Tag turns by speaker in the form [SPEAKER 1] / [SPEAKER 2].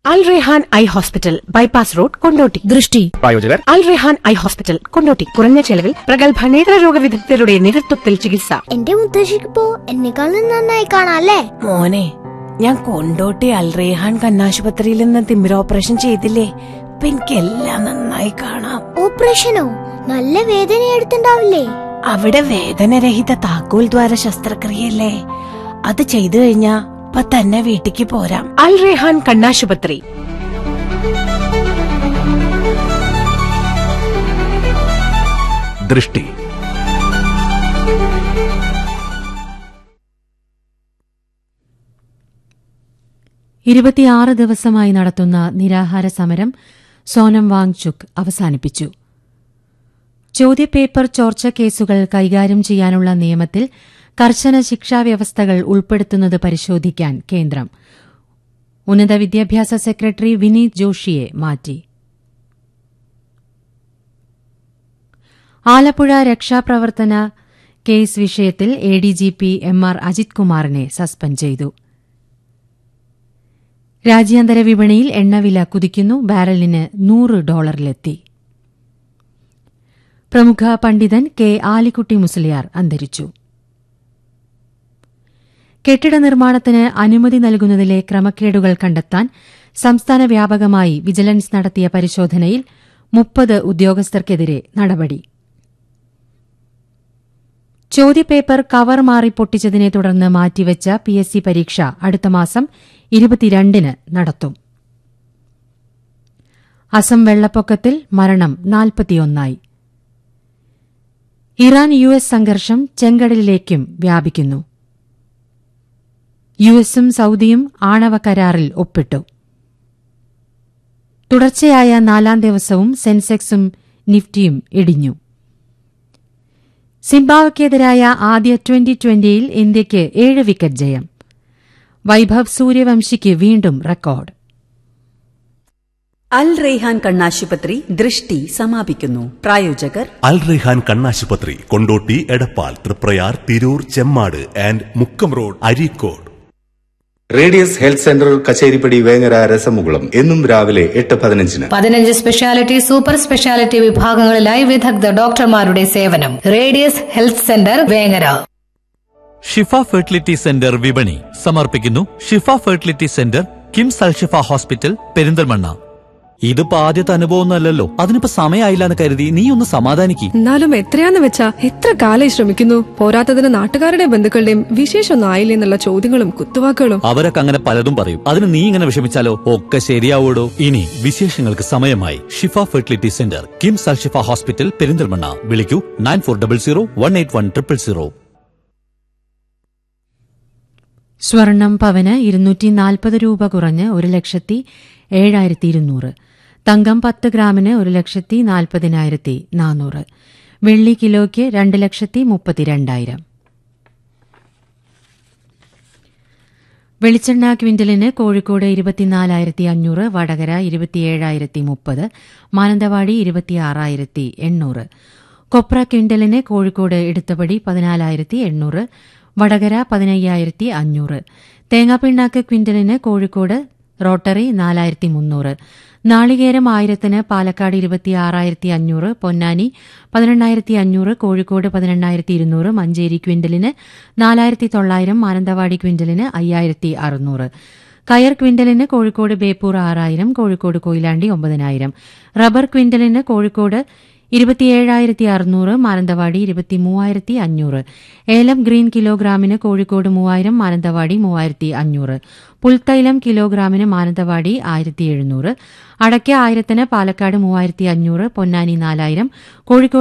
[SPEAKER 1] അൽ Rehan eye hospital bypass road Kondotty
[SPEAKER 2] ദൃഷ്ടി
[SPEAKER 3] പ്രായോജകർ
[SPEAKER 1] Al Rehan eye hospital Kondotty കുറഞ്ഞ ചെലവിൽ പ്രഗത്ഭ നേത്രരോഗ വിദഗ്ധരുടെ നേതൃത്വത്തിൽ ചികിത്സ
[SPEAKER 4] എന്റെ മുത്തശ്ശിക്കിപ്പോ എന്നെക്കാളും നന്നായി കാണാല്ലേ
[SPEAKER 2] മോനെ ഞാൻ കൊണ്ടോട്ടി അൽറേഹാൻ കണ്ണാശുപത്രിയിൽ നിന്ന് തിമിര ഓപ്പറേഷൻ ചെയ്തില്ലേ ഇപ്പൊ എനിക്കെല്ലാം നന്നായി കാണാം
[SPEAKER 4] ഓപ്പറേഷനോ നല്ല വേദന എടുത്തുണ്ടാവില്ലേ
[SPEAKER 2] അവിടെ വേദനരഹിത താക്കോൽ ദ്വാര ശസ്ത്രക്രിയല്ലേ അത് ചെയ്തു കഴിഞ്ഞാ ഇപ്പൊ തന്നെ വീട്ടിക്ക് പോരാം
[SPEAKER 1] അൽ റെഹാൻ കണ്ണാശുപത്രി
[SPEAKER 3] ദൃഷ്ടി
[SPEAKER 5] ഇരുപത്തിയാറ് ദിവസമായി നടത്തുന്ന നിരാഹാര സമരം സോനം വാങ്ചുക് അവസാനിപ്പിച്ചു ചോദ്യപേപ്പർ ചോർച്ച കേസുകൾ കൈകാര്യം ചെയ്യാനുള്ള നിയമത്തിൽ കർശന ശിക്ഷാവ്യവസ്ഥകൾ ഉൾപ്പെടുത്തുന്നത് പരിശോധിക്കാൻ കേന്ദ്രം ഉന്നത വിദ്യാഭ്യാസ സെക്രട്ടറി വിനീത് ജോഷിയെ മാറ്റി ആലപ്പുഴ രക്ഷാപ്രവർത്തന കേസ് വിഷയത്തിൽ A D G P M R Ajith കുമാറിനെ സസ്പെൻഡ് ചെയ്തു രാജ്യാന്തര വിപണിയിൽ എണ്ണവില കുതിക്കുന്നു ബാരലിന് നൂറ് ഡോളറിലെത്തി പ്രമുഖ പണ്ഡിതൻ കെ ആലിക്കുട്ടി മുസ്ലിയാർ അന്തരിച്ചു കെട്ടിട നിർമ്മാണത്തിന് അനുമതി നൽകുന്നതിലെ ക്രമക്കേടുകൾ കണ്ടെത്താൻ സംസ്ഥാന വ്യാപകമായി വിജിലൻസ് നടത്തിയ പരിശോധനയിൽ മുപ്പത് ഉദ്യോഗസ്ഥർക്കെതിരെ നടപടി ചോദ്യപേപ്പർ കവർ മാറി പൊട്ടിച്ചതിനെ തുടർന്ന് മാറ്റിവെച്ച പി എസ് സി പരീക്ഷ അടുത്ത മാസം ഇരുപത്തിരണ്ടിന് നടത്തും അസം വെള്ളപ്പൊക്കത്തിൽ മരണം നാൽപ്പത്തിയൊന്നായി ഇറാൻ യു എസ് സംഘർഷം ചെങ്കടലിലേക്കും വ്യാപിക്കുന്നു യു എസും സൌദിയും ആണവ കരാറിൽ ഒപ്പിട്ടു തുടർച്ചയായ നാലാം ദിവസവും സെൻസെക്സും നിഫ്റ്റിയും ഇടിഞ്ഞു സിംബാബ്വെക്കെതിരായ ആദ്യ ട്വന്റി ട്വന്റിയിൽ ഇന്ത്യയ്ക്ക് ഏഴ് വിക്കറ്റ് ജയം വൈഭവ് സൂര്യവംശിക്ക് വീണ്ടും റെക്കോർഡ്
[SPEAKER 6] അൽ റെയ്ഹാൻ കണ്ണാശുപത്രി ദൃഷ്ടി സമാപിക്കുന്നു പ്രായോജകർ
[SPEAKER 7] അൽ റെഹാൻ കണ്ണാശുപത്രി Kondotty Edappal Triprayar Tirur Chemmad and Mukkam road Areekode
[SPEAKER 8] radius health centre Kacheripadi Vengara രസമുകുളം എന്നും രാവിലെ എട്ട് പതിനഞ്ചിന്
[SPEAKER 9] പതിനഞ്ച് സ്പെഷ്യാലിറ്റി സൂപ്പർ സ്പെഷ്യാലിറ്റി വിഭാഗങ്ങളിലായി വിദഗ്ധ ഡോക്ടർമാരുടെ സേവനം radius health centre Vengara
[SPEAKER 10] Shifa fertility centre വിപണി സമർപ്പിക്കുന്നു Shifa fertility centre KIMS Alshifa hospital Perinthalmanna ഇതിപ്പോ ആദ്യത്തെ അനുഭവമൊന്നുമല്ലല്ലോ അതിനിപ്പോ സമയമായില്ല എന്ന് കരുതി നീ ഒന്ന് സമാധാനിക്ക്
[SPEAKER 11] എന്നാലും എത്രയാന്ന് വെച്ചാ എത്ര കാലായി ശ്രമിക്കുന്നു പോരാത്തതിന് നാട്ടുകാരുടെ ബന്ധുക്കളുടെയും വിശേഷമൊന്നും ആയില്ലേ എന്നുള്ള ചോദ്യങ്ങളും കുത്തുവാക്കുകളും
[SPEAKER 10] അവരൊക്കെ അങ്ങനെ പലതും പറയും അതിന് നീ ഇങ്ങനെ വിഷമിച്ചാലോ ഒക്കെ ശരിയാവൂടോ ഇനി വിശേഷങ്ങൾക്ക് സമയമായി Shifa fertility centre KIMS Alshifa hospital Perinthalmanna വിളിക്കൂ nine four double zero one eight one triple zero
[SPEAKER 5] സ്വർണം പവന് ഇരുന്നൂറ്റി നാൽപ്പത് രൂപ കുറഞ്ഞ് ഒരു ലക്ഷത്തി ഏഴായിരത്തി ഇരുന്നൂറ് തങ്കം പത്ത് ഗ്രാമിന് ഒരു ലക്ഷത്തി നാൽപ്പതിനായിരത്തി നാനൂറ് വെള്ളി കിലോയ്ക്ക് രണ്ട് ലക്ഷത്തി മുപ്പത്തിരണ്ടായിരം വെളിച്ചെണ്ണ ക്വിന്റലിന് കോഴിക്കോട് ഇരുപത്തിനാലായിരത്തി അഞ്ഞൂറ് വടകര ഇരുപത്തിയേഴായിരത്തി മുപ്പത് മാനന്തവാടി ഇരുപത്തിയാറായിരത്തി എണ്ണൂറ് കൊപ്ര ക്വിന്റലിന് കോഴിക്കോട് എടുത്തപടി പതിനാലായിരത്തി എണ്ണൂറ് വടകര പതിനയ്യായിരത്തി അഞ്ഞൂറ് തേങ്ങാപ്പിണ്ണാക്ക് ക്വിന്റലിന് കോഴിക്കോട് റോട്ടറി നാലായിരത്തി മുന്നൂറ് നാളികേരം ആയിരത്തിന് പാലക്കാട് ഇരുപത്തിയാറായിരത്തി അഞ്ഞൂറ് പൊന്നാനി പതിനെണ്ണായിരത്തി അഞ്ഞൂറ് കോഴിക്കോട് പതിനെണ്ണായിരത്തി ഇരുന്നൂറ് മഞ്ചേരി ക്വിന്റലിന് നാലായിരത്തി തൊള്ളായിരം മാനന്തവാടി ക്വിന്റലിന് അയ്യായിരത്തി അറുന്നൂറ് കയർ ക്വിന്റലിന് കോഴിക്കോട് ബേപ്പൂർ ആറായിരം കോഴിക്കോട് കൊയിലാണ്ടി ഒമ്പതിനായിരം റബ്ബർ ക്വിന്റലിന് കോഴിക്കോട് ഇരുപത്തിയേഴായിരത്തി അറുന്നൂറ് മാനന്തവാടി ഇരുപത്തി മൂവായിരത്തി അഞ്ഞൂറ് ഏലം ഗ്രീൻ കിലോഗ്രാമിന് കോഴിക്കോട് മൂവായിരം മാനന്തവാടി മൂവായിരത്തി അഞ്ഞൂറ് പുൽത്തൈലം കിലോഗ്രാമിന് മാനന്തവാടി ആയിരത്തി എഴുന്നൂറ് അടയ്ക്ക ആയിരത്തിന് പാലക്കാട് മൂവായിരത്തി അഞ്ഞൂറ് പൊന്നാനി നാലായിരം കോഴിക്കോട്